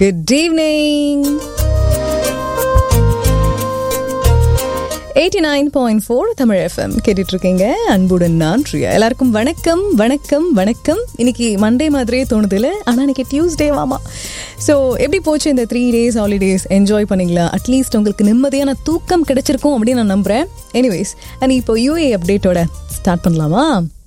Good evening. 89.4 Tamil FM கேட்டுட்டு இருக்கீங்க அன்புடன் நான் பிரியா எல்லாருக்கும் வணக்கம் வணக்கம் வணக்கம் இன்னைக்கு மண்டே மாதிரியே தோணுதுல ஆனா இன்னைக்கு டியூஸ்டே வாமா ஸோ எப்படி போச்சு இந்த த்ரீ டேஸ் ஹாலிடேஸ் என்ஜாய் பண்ணீங்களா அட்லீஸ்ட் உங்களுக்கு நிம்மதியான தூக்கம் கிடைச்சிருக்கும் அப்படின்னு நான் நம்புறேன் எனிவேஸ் அண்ட் இப்போ யூஏ அப்டேட்டோட ஸ்டார்ட் பண்ணலாமா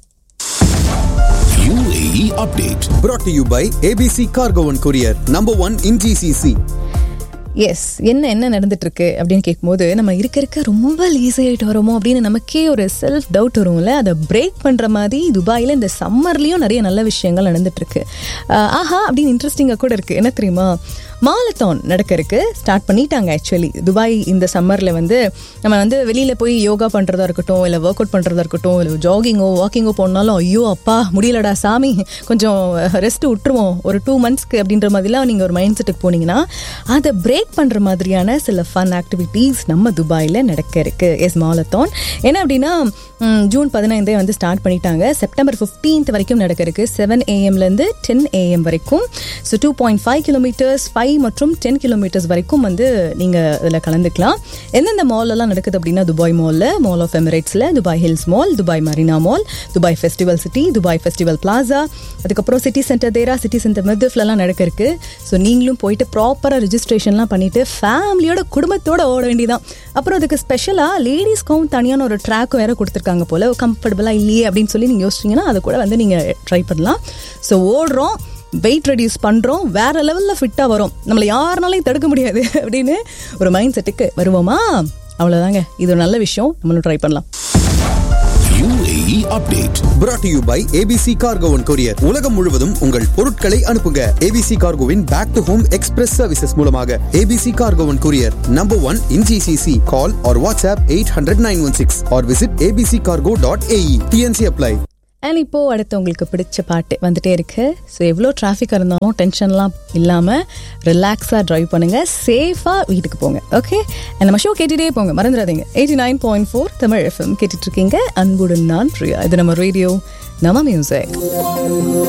UAE update. brought to you by ABC Cargo and Courier, number one in GCC. Yes என்ன என்ன நடந்துட்டு இருக்கு அப்படின்னு கேட்கும்போது நம்ம இருக்க இருக்க ரொம்ப லீஸ் ஆகிட்டு வரோமோ அப்படின்னு நமக்கே ஒரு செல்ஃப் டவுட் வரும்ல அதை பிரேக் பண்ற மாதிரி துபாயில் இந்த சம்மர்லயும் நிறைய நல்ல விஷயங்கள் நடந்துட்டு இருக்கு ஆஹ் ஆஹா அப்படின்னு இன்ட்ரெஸ்டிங்காக கூட இருக்கு என்ன தெரியுமா மாலத்தான் நடக்க இருக்கு ஸ்டார்ட் பண்ணிட்டாங்க ஆக்சுவலி துபாய் இந்த சம்மர்ல வந்து நம்ம வந்து வெளியில போய் யோகா பண்றதா இருக்கட்டும் இல்லை ஒர்க் அவுட் பண்றதா இருக்கட்டும் இல்லை ஜாகிங்கோ வாக்கிங்கோ போனாலும் ஐயோ அப்பா முடியலடா சாமி கொஞ்சம் ரெஸ்ட் விட்டுருவோம் ஒரு டூ மந்த்ஸ்க்கு அப்படின்ற மாதிரிலாம் நீங்க ஒரு மைண்ட் செட்டுக்கு போனீங்கன்னா அதை பிரேக் பண்ற மாதிரியான சில ஃபன் ஆக்டிவிட்டீஸ் நம்ம துபாயில் நடக்க இருக்கு எஸ் மாலத்தான் என்ன அப்படின்னா ம், ஜூன் பதினைந்தே வந்து ஸ்டார்ட் பண்ணிட்டாங்க செப்டம்பர் 15th வரைக்கும் நடக்க இருக்கு செவன் ஏஎம்லேருந்து டென் ஏஎம் வரைக்கும் so two point five kilometres five மற்றும் டென் கிலோமீட்டர்ஸ் வரைக்கும் வந்து நீங்கள் இதில் கலந்துக்கலாம் எந்தெந்த மால்லலாம் நடக்குது அப்படின்னா துபாய் மாலில் மால் ஆஃப் எமிரேட்ஸில் Dubai Hills Mall Dubai Marina Mall Dubai Festival City Dubai Festival Plaza அதுக்கப்புறம் City Centre Deira City Centre மெர்துஃப்லலாம் நடக்க இருக்கு ஸோ நீங்களும் போயிட்டு ப்ராப்பராக ரெஜிஸ்ட்ரேஷன்லாம் பண்ணிட்டு ஃபேமிலியோட குடும்பத்தோட ஓட வேண்டியதான் அப்புறம் அதுக்கு ஸ்பெஷலாக லேடிஸ்க்கும் தனியான ஒரு ட்ராக் வேற கொடுத்துருக்காங்க போல கம்ஃபர்டபுளாக இல்லையே அப்படின்னு சொல்லி நீங்கள் யோசிச்சிங்கன்னா அதை கூட வந்து நீங்கள் ட்ரை பண்ணலாம் ஸோ ஓடுறோம் வெயிட் ரெடியூஸ் பண்ணுறோம் வேற லெவலில் ஃபிட்டாக வரும் நம்மளை யாருனாலையும் தடுக்க முடியாது அப்படின்னு ஒரு மைண்ட் செட்டுக்கு வருவோமா அவ்வளோதாங்க இது ஒரு நல்ல விஷயம் நம்மளும் ட்ரை பண்ணலாம் UAE update. brought to you by ABC Cargo and Courier. உலகம் முழுவதும் உங்கள் பொருட்களை அனுப்புங்க ABC Cargoவின் back to home express services மூலமாக ABC Cargo and Courier, number one in GCC. Call or WhatsApp 800-916 or visit abccargo.ae. TNC apply. And இப்போ அடுத்து உங்களுக்கு பிடிச்ச பாட்டு வந்துட்டே இருக்கு ஸோ எவ்வளோ டிராஃபிக்காக இருந்தாலும் டென்ஷன்லாம் இல்லாமல் ரிலாக்ஸாக ட்ரைவ் பண்ணுங்க சேஃபாக வீட்டுக்கு போங்க ஓகே நம்ம ஷோ கேட்டுட்டே போங்க மறந்துடாதீங்க eighty nine point four Tamil FM கேட்டுட்டு இருக்கீங்க அன்புடன் நான் பிரியா இது நம்ம ரேடியோ நம்ம மியூசிக்